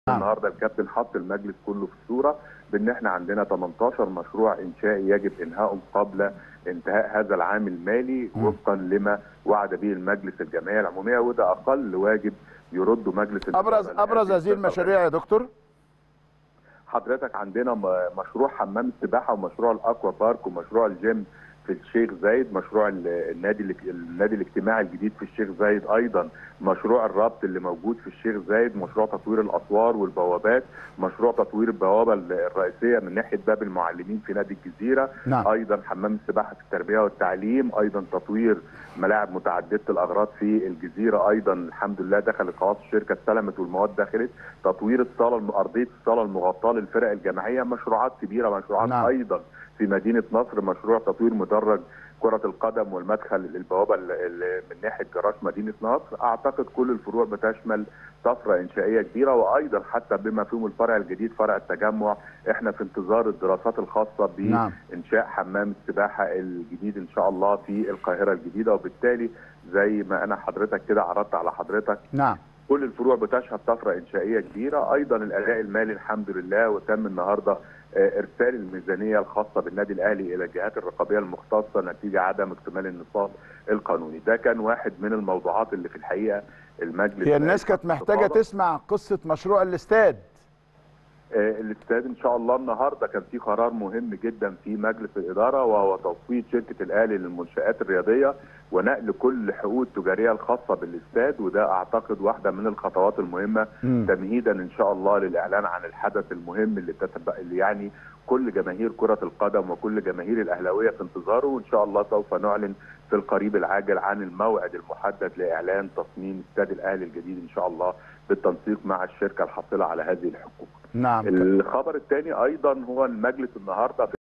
النهارده الكابتن حط المجلس كله في الصوره بان احنا عندنا 18 مشروع انشائي يجب انهائهم قبل انتهاء هذا العام المالي مم. وفقا لما وعد به المجلس الجمعيه العموميه وده اقل واجب يرده مجلس ابرز الإدارة ابرز لهذه هذه الخطة. المشاريع يا دكتور حضرتك عندنا م- مشروع حمام السباحه ومشروع الاكوا بارك ومشروع الجيم في الشيخ زايد مشروع ال- النادي الاك- النادي الاجتماعي الجديد في الشيخ زايد ايضا مشروع الربط اللي موجود في الشيخ زايد مشروع تطوير الاسوار والبوابات مشروع تطوير البوابه ال- الرئيسيه من ناحيه باب المعلمين في نادي الجزيره نعم ايضا حمام السباحه في التربيه والتعليم ايضا تطوير ملاعب متعدده الاغراض في الجزيره ايضا الحمد لله دخلت خلاص الشركه استلمت والمواد دخلت تطوير الصاله الم- ارضيه الصاله المغطاه للفرق الجماعيه مشروعات كبيره مشروعات نعم. نعم. ايضا في مدينه نصر مشروع تطوير مدرج كرة القدم والمدخل للبوابة ال- ال- من ناحية جراج مدينة نصر أعتقد كل الفروع بتشمل طفرة إنشائية كبيرة وأيضا حتى بما فيهم الفرع الجديد فرع التجمع إحنا في انتظار الدراسات الخاصة ب نعم انشاء حمام السباحه الجديد ان شاء الله في القاهره الجديده وبالتالي زي ما انا حضرتك كده عرضت على حضرتك نعم كل الفروع بتشهد طفره انشائيه كبيره ايضا الاداء المالي الحمد لله وتم النهارده آه، ارسال الميزانيه الخاصه بالنادي الاهلي الى الجهات الرقابيه المختصه نتيجه عدم اكتمال النصاب القانوني ده كان واحد من الموضوعات اللي في الحقيقه المجلس هي الناس كانت محتاجه استفاضة. تسمع قصه مشروع الاستاد آه، الاستاد ان شاء الله النهارده كان في قرار مهم جدا في مجلس الاداره وهو تصويت شركه الاهلي للمنشات الرياضيه ونقل كل الحقوق التجاريه الخاصه بالاستاد وده اعتقد واحده من الخطوات المهمه مم. تمهيدا ان شاء الله للاعلان عن الحدث المهم اللي تتبع اللي يعني كل جماهير كره القدم وكل جماهير الاهلاويه في انتظاره وان شاء الله سوف نعلن في القريب العاجل عن الموعد المحدد لاعلان تصميم استاد الاهلي الجديد ان شاء الله بالتنسيق مع الشركه الحاصله على هذه الحقوق. نعم الخبر الثاني ايضا هو المجلس النهارده